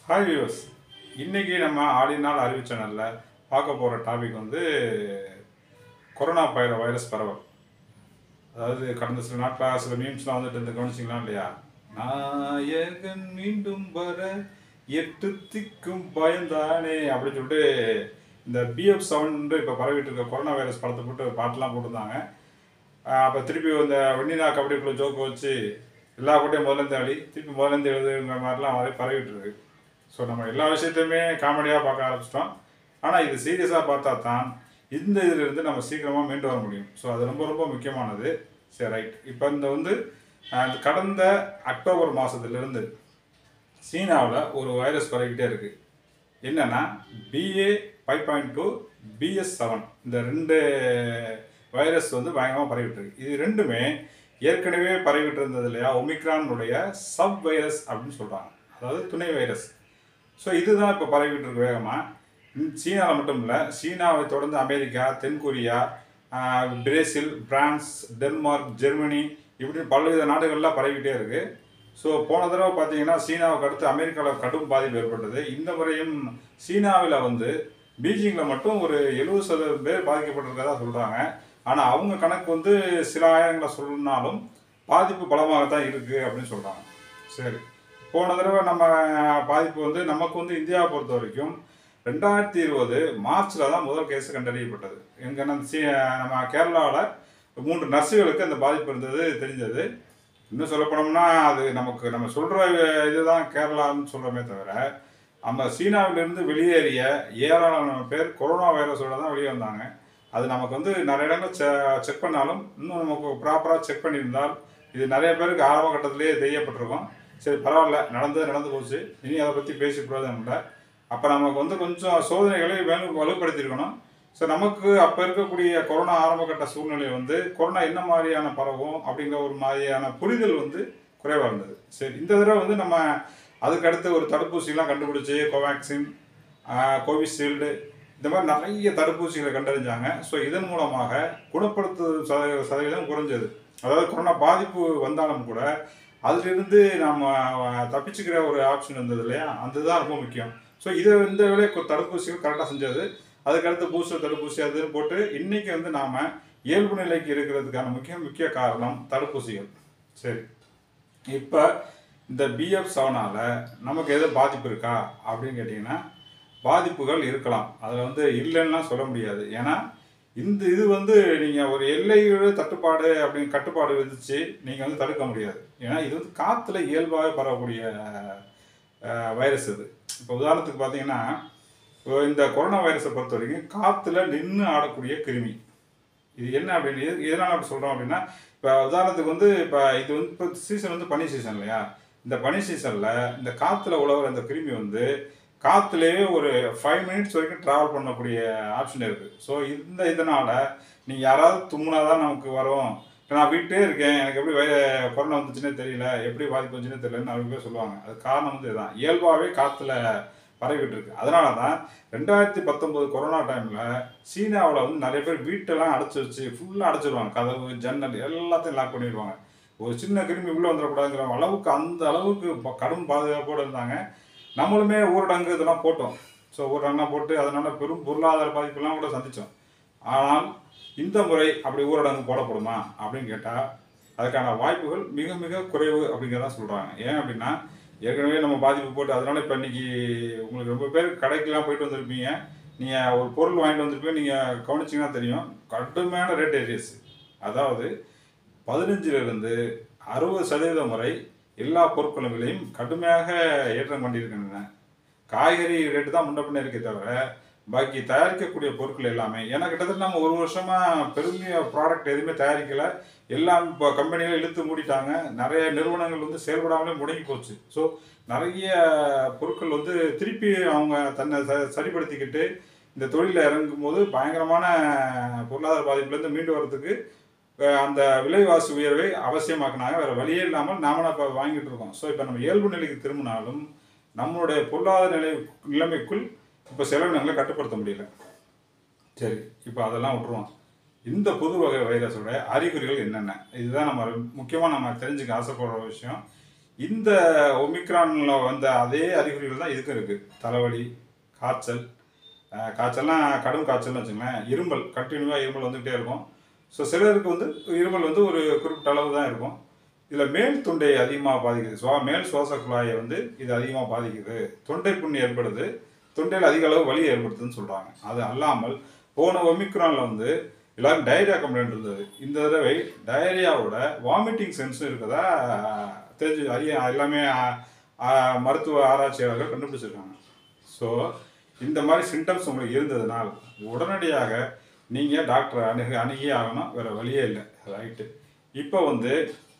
hi views இன்னைக்கு நம்ம ஆடினால் அறிவு சேனலில் பார்க்க போகிற டாபிக் வந்து கொரோனா பயிர வைரஸ் பரவல் அதாவது கடந்த சில நாட்களாக சில மீம்ஸ்லாம் வந்துட்டு இருந்து கவனிச்சிங்களா இல்லையா நாயகன் மீண்டும் வர எட்டு திக்கும் பயந்தானே அப்படின்னு சொல்லிட்டு இந்த பிஎஃப் செவன் இப்போ பரவிட்டு இருக்க கொரோனா வைரஸ் படத்தை போட்டு பாட்டெலாம் போட்டிருந்தாங்க அப்போ திருப்பி இந்த வெண்ணிலா கபடிக்குள்ள ஜோக்கு வச்சு எல்லா கூட்டையும் முதல்ல இருந்து ஆடி திருப்பி முதல்ல இருந்து எழுதுங்கிற மாதிரிலாம் வரை பரவிட்டு இருக்கு ஸோ நம்ம எல்லா விஷயத்தையுமே காமெடியாக பார்க்க ஆரம்பிச்சிட்டோம் ஆனால் இது சீரியஸாக பார்த்தா தான் இந்த இதிலிருந்து நம்ம சீக்கிரமாக மீண்டு வர முடியும் ஸோ அது ரொம்ப ரொம்ப முக்கியமானது சரி ரைட் இப்போ இந்த வந்து அஹ், கடந்த அக்டோபர் மாதத்துலேருந்து சீனாவில் ஒரு வைரஸ் பரவிக்கிட்டே இருக்கு என்னன்னா BA five point two BS seven இந்த ரெண்டு வைரஸ் வந்து பயங்கரமாக பரவிட்டு இருக்கு இது ரெண்டுமே ஏற்கனவே பரவிட்டு இருந்தது இல்லையா ஒமிக்ரானுடைய சப் வைரஸ் அப்படின்னு சொல்கிறாங்க அதாவது துணை வைரஸ் ஸோ இதுதான் இப்போ பரவிட்டு இருக்கு வேகமாக சீனாவில் மட்டும் இல்லை சீனாவை தொடர்ந்து அமெரிக்கா தென்கொரியா ஆஹ், பிரேசில் பிரான்ஸ் டென்மார்க் ஜெர்மனி இப்படி பல்வேறு நாடுகள்லாம் பரவிக்கிட்டே இருக்கு ஸோ போன தடவை பார்த்தீங்கன்னா சீனாவுக்கு அடுத்து அமெரிக்காவில் கடும் பாதிப்பு ஏற்பட்டது இந்த முறையும் சீனாவில் வந்து பீஜிங்கில் மட்டும் ஒரு எழுபது சதவீதம் பேர் பாதிக்கப்பட்டிருக்கதா சொல்கிறாங்க ஆனால் அவங்க கணக்கு வந்து சில ஆயிரங்களை சொன்னாலும் பாதிப்பு பலமாக தான் இருக்குது அப்படின்னு சொல்கிறாங்க சரி போன தடவை நம்ம பாதிப்பு வந்து நமக்கு வந்து இந்தியாவை பொறுத்த வரைக்கும் ரெண்டாயிரத்தி இருபது மார்ச்சில் தான் முதல் கேஸ் கண்டறியப்பட்டது எங்கே நம்ம சி நம்ம கேரளாவில் மூன்று நர்ஸுகளுக்கு அந்த பாதிப்பு இருந்தது தெரிஞ்சது இன்னும் சொல்ல போனோம்னா அது நமக்கு நம்ம சொல்கிற இதுதான் கேரளான்னு சொல்கிறோமே தவிர நம்ம சீனாவிலிருந்து வெளியேறிய ஏராளமான பேர் கொரோனா வைரஸோட தான் வெளியே வந்தாங்க அது நமக்கு வந்து நிறைய இடங்கள் செக் பண்ணாலும் இன்னும் நமக்கு ப்ராப்பராக செக் பண்ணியிருந்தால் இது நிறைய பேருக்கு ஆரம்ப கட்டத்திலேயே தெரியப்பட்டிருக்கும் சரி பரவாயில்ல நடந்தது நடந்து போச்சு இனி அதை பற்றி பேசி பிரயோஜனம் இல்லை அப்போ நமக்கு வந்து கொஞ்சம் சோதனைகளை வேணும் வலுப்படுத்தியிருக்கணும் ஸோ நமக்கு அப்போ இருக்கக்கூடிய கொரோனா ஆரம்ப கட்ட சூழ்நிலை வந்து கொரோனா என்ன மாதிரியான பரவும் அப்படிங்கிற ஒரு மாதிரியான புரிதல் வந்து குறைவாக இருந்தது சரி இந்த தடவை வந்து நம்ம அதுக்கு அடுத்து ஒரு தடுப்பூசிலாம் கண்டுபிடிச்சி கோவேக்சின் கோவிஷீல்டு இந்த மாதிரி நிறைய தடுப்பூசிகளை கண்டறிஞ்சாங்க ஸோ இதன் மூலமாக குணப்படுத்து சத- சதவீதம் குறைஞ்சது அதாவது கொரோனா பாதிப்பு வந்தாலும் கூட அதிலிருந்து நம்ம தப்பிச்சுக்கிற ஒரு ஆப்ஷன் இருந்தது இல்லையா அதுதான் ரொம்ப முக்கியம் ஸோ இதை இந்த வேலையை கு- தடுப்பூசிகள் கரெக்டாக செஞ்சது அதுக்கடுத்து பூஸ்டர் தடுப்பூசி அதுன்னு போட்டு இன்னைக்கு வந்து நாம இயல்பு நிலைக்கு இருக்கிறதுக்கான முக்கிய முக்கிய காரணம் தடுப்பூசிகள் சரி இப்போ இந்த பிஎஃப் செவனால் நமக்கு எதுவும் பாதிப்பு இருக்கா அப்படின்னு கேட்டிங்கன்னா பாதிப்புகள் இருக்கலாம் அதில் வந்து இல்லைன்னா சொல்ல முடியாது ஏன்னா இந்த இது வந்து நீங்கள் ஒரு எல்லையோட தட்டுப்பாடு அப்படின்னு கட்டுப்பாடு விதிச்சு நீங்கள் வந்து தடுக்க முடியாது ஏன்னா இது வந்து காற்றுல இயல்பாகவே பரவக்கூடிய வைரஸ் இது இப்போ உதாரணத்துக்கு பார்த்தீங்கன்னா இப்போ இந்த கொரோனா வைரஸை பொறுத்த வரைக்கும் காற்றுல நின்று ஆடக்கூடிய கிருமி இது என்ன அப்படின்னு எது- எதனால அப்படி சொல்கிறோம் அப்படின்னா இப்போ உதாரணத்துக்கு வந்து இப்போ இது வந்து இப்போ சீசன் வந்து பனி சீசன் இல்லையா இந்த பனி சீசனில் இந்த காற்றுல உழவுற அந்த கிருமி வந்து காற்றுலேயே ஒரு ஃபைவ் மினிட்ஸ் வரைக்கும் ட்ராவல் பண்ணக்கூடிய ஆப்ஷன் இருக்குது ஸோ இந்த இதனால் நீங்கள் யாராவது தும்முனா தான் நமக்கு வரும் இப்ப நான் வீட்டே இருக்கேன் எனக்கு எப்படி வை கொரோனா வந்துச்சுன்னே தெரியல எப்படி பாதிப்பு வந்துச்சுன்னே தெரியலன்னு நிறைய பேர் சொல்லுவாங்க அது காரணம் வந்து இதுதான் இயல்பாகவே காற்றுல பரவிட்டு இருக்கு அதனால தான் ரெண்டாயிரத்தி பத்தொம்போது கொரோனா டைமில் சீனாவில் வந்து நிறைய பேர் வீட்டெல்லாம் அடைச்சி வச்சு ஃபுல்லாக அடைச்சிருவாங்க கதவு ஜன்னல் எல்லாத்தையும் லாக் பண்ணிடுவாங்க ஒரு சின்ன கிருமி உள்ளே வந்துடக்கூடாதுங்கிற அளவுக்கு அந்த அளவுக்கு ப- கடும் பாதுகாப்போடு இருந்தாங்க நம்மளுமே ஊரடங்கு இதெல்லாம் போட்டோம் ஸோ ஊரடங்குலாம் போட்டு அதனால பெரும் பொருளாதார பாதிப்புலாம் கூட சந்தித்தோம் ஆனால் இந்த முறை அப்படி ஊரடங்கு போடப்படுமா அப்படின்னு கேட்டால் அதுக்கான வாய்ப்புகள் மிக மிக குறைவு அப்படிங்கிறதா சொல்கிறாங்க ஏன் அப்படின்னா ஏற்கனவே நம்ம பாதிப்பு போட்டு அதனால இப்போ இன்னைக்கு உங்களுக்கு ரொம்ப பேர் கடைக்கெல்லாம் போயிட்டு வந்திருப்பீங்க நீங்கள் ஒரு பொருள் வாங்கிட்டு வந்திருப்பீங்க நீங்கள் கவனிச்சிங்கன்னா தெரியும் கடுமையான ரேட் ஏறியஸ் அதாவது பதினஞ்சிலிருந்து அறுபது சதவீதம் வரை எல்லா பொருட்களின் விலையும் கடுமையாக ஏற்றம் கொண்டிருக்கின்றன காய்கறி ரேட்டு தான் முன்ன பின்ன இருக்கே தவிர பாக்கி தயாரிக்கக்கூடிய பொருட்கள் எல்லாமே ஏன்னா கிட்டத்தட்ட நம்ம ஒரு வருஷமா பெருமைய ப்ராடக்ட் எதுவுமே தயாரிக்கல எல்லாம் இப்போ கம்பெனிகள் இழுத்து மூடிட்டாங்க நிறைய நிறுவனங்கள் வந்து செயல்படாமலே முடங்கி போச்சு ஸோ நிறைய பொருட்கள் வந்து திருப்பி அவங்க தன்னை ச சரிப்படுத்திக்கிட்டு இந்த தொழிலில் இறங்கும் போது பயங்கரமான பொருளாதார பாதிப்புலேருந்து மீண்டு வர்றதுக்கு அஹ், அந்த விலைவாசி உயர்வை அவசியமாக்குனாங்க வேற வழியே இல்லாமல் நாம இப்போ வாங்கிட்டு இருக்கோம் ஸோ இப்போ நம்ம இயல்பு நிலைக்கு திரும்பினாலும் நம்மளுடைய பொருளாதார நிலை நிலைமைக்குள் இப்போ செலவினங்களை கட்டுப்படுத்த முடியல சரி இப்போ அதெல்லாம் விட்டுருவோம் இந்த புது வகை வைரஸோட அறிகுறிகள் என்னென்ன இதுதான் நம்ம முக்கியமாக நம்ம தெரிஞ்சுக்க ஆசைப்படுற விஷயம் இந்த ஒமிக்ரானில் வந்த அதே அறிகுறிகள் தான் இதுக்கும் இருக்குது தலைவலி காய்ச்சல் அஹ் காய்ச்சல்லாம் கடும் காய்ச்சல்னு வச்சுங்களேன் இருமல் கண்டினியூவாக இருமல் வந்துகிட்டே இருக்கும் ஸோ சிலருக்கு வந்து இருமல் வந்து ஒரு குறிப்பிட்ட அளவு தான் இருக்கும் இதில் மேல் தொண்டை அதிகமாக பாதிக்குது சுவா மேல் சுவாச குழாயை வந்து இது அதிகமாக பாதிக்குது தொண்டை புண்ணு ஏற்படுது தொண்டையில் அதிக அளவு வலி ஏற்படுத்துதுன்னு சொல்கிறாங்க அது அல்லாமல் போன ஒமிக்ரானில் வந்து எல்லாரும் டயரியா கம்ப்ளைண்ட் இருந்தது இந்த தடவை டயரியாவோட வாமிட்டிங் சென்ஸும் இருக்கதா தெரிஞ்சு அறிய எல்லாமே ஆ- ஆ- மருத்துவ ஆராய்ச்சியாளர்கள் கண்டுபிடிச்சிருக்காங்க ஸோ இந்த மாதிரி சிம்டம்ஸ் உங்களுக்கு இருந்ததுனால் உடனடியாக நீங்கள் டாக்டரை அணுகி அணுகியே ஆகணும் வேறு வழியே இல்லை ரைட்டு இப்போ வந்து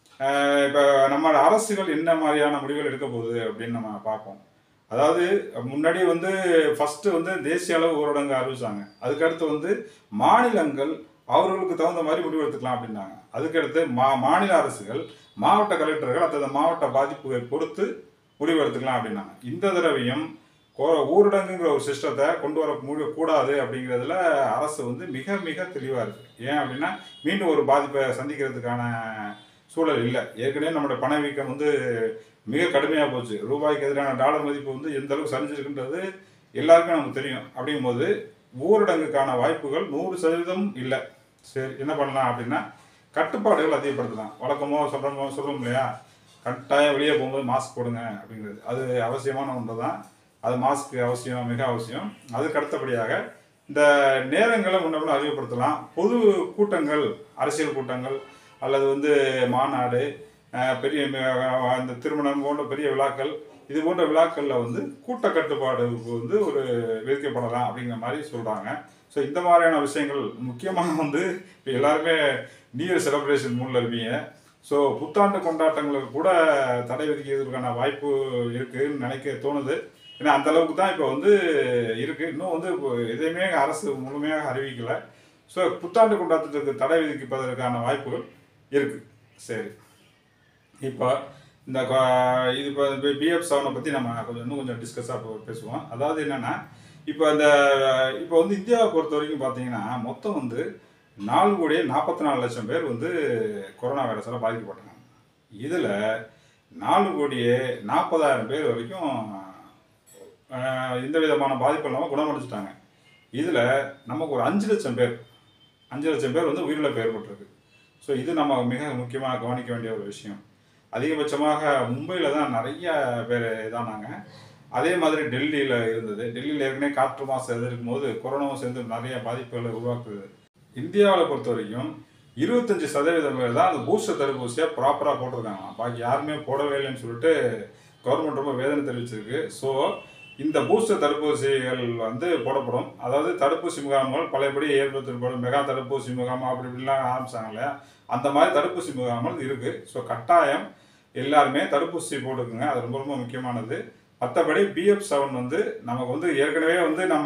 இப்போ நம்ம அரசுகள் என்ன மாதிரியான முடிவுகள் எடுக்க போகுது அப்படின்னு நம்ம பார்ப்போம் அதாவது முன்னாடி வந்து ஃபஸ்ட்டு வந்து தேசிய அளவு ஊரடங்கு அறிவிச்சாங்க அதுக்கடுத்து வந்து மாநிலங்கள் அவர்களுக்கு தகுந்த மாதிரி முடிவு எடுத்துக்கலாம் அப்படின்னாங்க அதுக்கடுத்து மா மாநில அரசுகள் மாவட்ட கலெக்டர்கள் அத்தந்த மாவட்ட பாதிப்புகளை பொறுத்து முடிவு எடுத்துக்கலாம் அப்படின்னாங்க இந்த தடவையும் கோ- ஊரடங்குங்கிற ஒரு சிஸ்டத்தை கொண்டு வர முடி- கூடாது அப்படிங்கிறதுல அரசு வந்து மிக மிக தெளிவாக இருக்குது ஏன் அப்படின்னா மீண்டும் ஒரு பாதிப்பை சந்திக்கிறதுக்கான சூழல் இல்லை ஏற்கனவே நம்மளோட பணவீக்கம் வந்து மிக கடுமையாக போச்சு ரூபாய்க்கு எதிரான டாலர் மதிப்பு வந்து எந்த அளவுக்கு சரிஞ்சிருக்குன்றது எல்லாருக்கும் நமக்கு தெரியும் அப்படிங்கும்போது ஊரடங்குக்கான வாய்ப்புகள் நூறு சதவீதம் இல்லை சரி என்ன பண்ணலாம் அப்படின்னா கட்டுப்பாடுகள் அதிகப்படுத்தலாம் வழக்கமாக சொல்கிறோம் சொல்கிறோம் இல்லையா கட்டாயம் வெளியே போகும்போது மாஸ்க் போடுங்க அப்படிங்கிறது அது அவசியமான ஒன்று தான் அது மாஸ்க் அவசியம் மிக அவசியம் அதுக்கு அடுத்தபடியாக இந்த நேரங்களை முன்னே அறிவுப்படுத்தலாம் பொது கூட்டங்கள் அரசியல் கூட்டங்கள் அல்லது வந்து மாநாடு அஹ், பெரிய ம- அந்த திருமணம் போன்ற பெரிய விழாக்கள் இது போன்ற விழாக்களில் வந்து கூட்ட கட்டுப்பாடு வந்து ஒரு விதிக்கப்படலாம் அப்படிங்கிற மாதிரி சொல்கிறாங்க ஸோ இந்த மாதிரியான விஷயங்கள் முக்கியமாக வந்து இப்போ எல்லாருமே நியூ இயர் செலிப்ரேஷன் மூடில் இருப்பீங்க ஸோ புத்தாண்டு கொண்டாட்டங்களுக்கு கூட தடை விதிக்கிறதுக்கான வாய்ப்பு இருக்குன்னு நினைக்க தோணுது ஏன்னா அந்த அளவுக்கு தான் இப்போ வந்து இருக்குது இன்னும் வந்து இப்போ எதையுமே அரசு முழுமையாக அறிவிக்கலை ஸோ புத்தாண்டு கொண்டாட்டத்துக்கு தடை விதிப்பதற்கான வாய்ப்புகள் இருக்குது சரி இப்போ இந்த கொ- இது இப்போ பிஎஃப் செவனை பற்றி நம்ம கொஞ்சம் இன்னும் கொஞ்சம் டிஸ்கஸாக பேசுவோம் அதாவது என்னென்னா இப்போ இந்த இப்போ வந்து இந்தியாவை பொறுத்த வரைக்கும் பார்த்தீங்கன்னா மொத்தம் வந்து நாலு கோடியே நாற்பத்தி நாலு லட்சம் பேர் வந்து கொரோனா வைரஸால் பாதிக்கப்பட்டாங்க இதில் நாலு கோடியே நாற்பதாயிரம் பேர் வரைக்கும் ஆஹ், எந்த விதமான பாதிப்பு இல்லாமல் குணமடைஞ்சிட்டாங்க இதில் நமக்கு ஒரு அஞ்சு லட்சம் பேர் அஞ்சு லட்சம் பேர் வந்து உயிரிழப்பு ஏற்பட்டிருக்கு ஸோ இது நம்ம மிக முக்கியமாக கவனிக்க வேண்டிய ஒரு விஷயம் அதிகபட்சமாக மும்பையில் தான் நிறைய பேர் இதானாங்க அதே மாதிரி டெல்லியில் இருந்தது டெல்லியில் ஏற்கனவே காற்று மாசு இது இருக்கும்போது கொரோனாவும் சேர்ந்து நிறைய பாதிப்புகளை உருவாக்குது இந்தியாவில் பொறுத்த வரைக்கும் இருபத்தஞ்சி சதவீதம் பேர் தான் அந்த பூஸ்டர் தடுப்பூசியை ப்ராப்பராக போட்டிருக்காங்க பாக்கி யாருமே போடவே இல்லைன்னு சொல்லிட்டு கவர்மெண்ட் ரொம்ப வேதனை தெரிவிச்சிருக்கு ஸோ இந்த பூஸ்டர் தடுப்பூசிகள் வந்து போடப்படும் அதாவது தடுப்பூசி முகாம்கள் பழையபடி ஏற்படுத்தப்படும் மெகா தடுப்பூசி முகாம் அப்படி இப்படிலாம் ஆரம்பிச்சாங்க இல்லையா அந்த மாதிரி தடுப்பூசி முகாம்கள் இருக்குது ஸோ கட்டாயம் எல்லாருமே தடுப்பூசி போட்டுக்குங்க அது ரொம்ப ரொம்ப முக்கியமானது மற்றபடி பிஎஃப் செவன் வந்து நமக்கு வந்து ஏற்கனவே வந்து நம்ம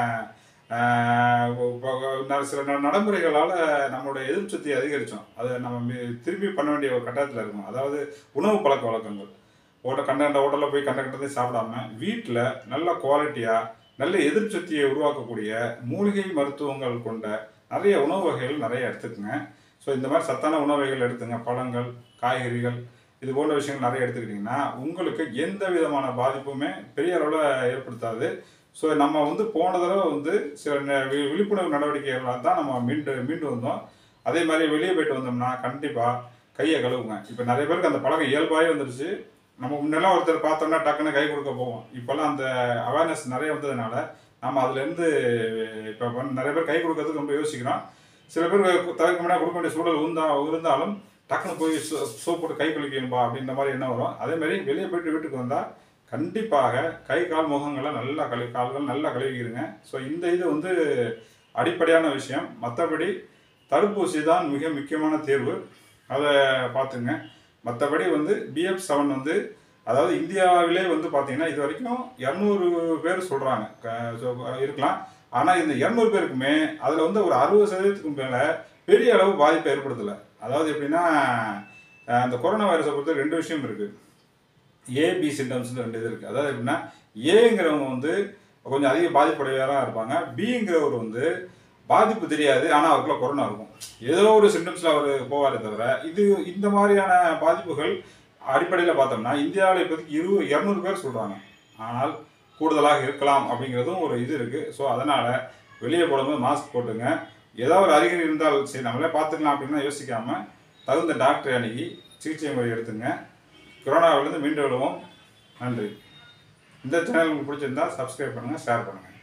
ஆஹ், இப்போ ந- சில ந- நடைமுறைகளால் நம்மளுடைய எதிர்ப்பு சக்தி அதிகரித்தோம் அதை நம்ம மி- திருப்பி பண்ண வேண்டிய ஒரு கட்டாயத்தில் இருக்கும் அதாவது உணவு பழக்க வழக்கங்கள் ஓட்ட கண்ட கண்ட ஹோட்டலில் போய் கண்ட கண்டதையும் சாப்பிடாம வீட்டில் நல்ல குவாலிட்டியாக நல்ல எதிர்ப்பு சக்தியை உருவாக்கக்கூடிய மூலிகை மருத்துவங்கள் கொண்ட நிறைய உணவு வகைகள் நிறைய எடுத்துக்கங்க ஸோ இந்த மாதிரி சத்தான உணவு வகைகள் எடுத்துங்க பழங்கள் காய்கறிகள் இது போன்ற விஷயங்கள் நிறைய எடுத்துக்கிட்டிங்கன்னா உங்களுக்கு எந்த விதமான பாதிப்புமே பெரிய அளவில் ஏற்படுத்தாது ஸோ நம்ம வந்து போன தடவை வந்து சில நெ- வி- விழிப்புணர்வு நடவடிக்கைகளால் தான் நம்ம மீண்டு மீண்டு வந்தோம் அதே மாதிரி வெளியே போயிட்டு வந்தோம்னா கண்டிப்பாக கையை கழுவுங்க இப்போ நிறைய பேருக்கு அந்த பழக்கம் இயல்பாகவே வந்துருச்சு நம்ம முன்னெல்லாம் ஒருத்தர் பார்த்தோம்னா டக்குன்னு கை கொடுக்க போவோம் இப்போல்லாம் அந்த அவேர்னஸ் நிறைய வந்ததுனால நம்ம அதுலேருந்து இப்போ நிறைய பேர் கை கொடுக்கறதுக்கு ரொம்ப யோசிக்கிறோம் சில பேர் தவிர்க்க முடியாது கொடுக்க வேண்டிய சூழல் இருந்தா இருந்தாலும் டக்குன்னு போய் சோப் போட்டு கை குளிக்கணும்பா அப்படின்ற மாதிரி என்ன வரும் அதே மாதிரி வெளியே போயிட்டு வீட்டுக்கு வந்தால் கண்டிப்பாக கை கால் முகங்களை நல்லா கழுவி கால்கள் நல்லா கழுவிக்கிறங்க ஸோ இந்த இது வந்து அடிப்படையான விஷயம் மற்றபடி தடுப்பூசி தான் மிக முக்கியமான தேர்வு அதை பார்த்துங்க மற்றபடி வந்து பிஎஃப் செவன் வந்து அதாவது இந்தியாவிலே வந்து பார்த்தீங்கன்னா இது வரைக்கும் இரநூறு பேர் சொல்கிறாங்க இருக்கலாம் ஆனால் இந்த இரநூறு பேருக்குமே அதில் வந்து ஒரு அறுபது சதவீதத்துக்கு மேலே பெரிய அளவு பாதிப்பை ஏற்படுத்தலை அதாவது எப்படின்னா அஹ் அந்த கொரோனா வைரஸை பொறுத்த ரெண்டு விஷயம் இருக்குது ஏபி சிம்டம்ஸ்னு ரெண்டு இது இருக்குது அதாவது எப்படின்னா ஏங்கிறவங்க வந்து கொஞ்சம் அதிக பாதிப்புடையவராக இருப்பாங்க பிங்கிறவர் வந்து பாதிப்பு தெரியாது ஆனால் அவருக்குள்ள கொரோனா இருக்கும் ஏதோ ஒரு சிம்டம்ஸில் அவர் போவாரே தவிர இது இந்த மாதிரியான பாதிப்புகள் அடிப்படையில் பார்த்தோம்னா இந்தியாவில் இப்போதைக்கு இரு இரநூறு பேர் சொல்கிறாங்க ஆனால் கூடுதலாக இருக்கலாம் அப்படிங்கிறதும் ஒரு இது இருக்குது ஸோ அதனால் வெளியே போடும்போது மாஸ்க் போட்டுங்க ஏதாவது ஒரு அறிகுறி இருந்தால் சரி நம்மளே பார்த்துக்கலாம் அப்படின்னு யோசிக்காமல் தகுந்த டாக்டரை அணுகி சிகிச்சை முறை எடுத்துங்க கொரோனாவிலேருந்து மீண்டு விடுவோம் நன்றி இந்த சேனல் உங்களுக்கு பிடிச்சிருந்தா சப்ஸ்கிரைப் பண்ணுங்கள் ஷேர் பண்ணுங்கள்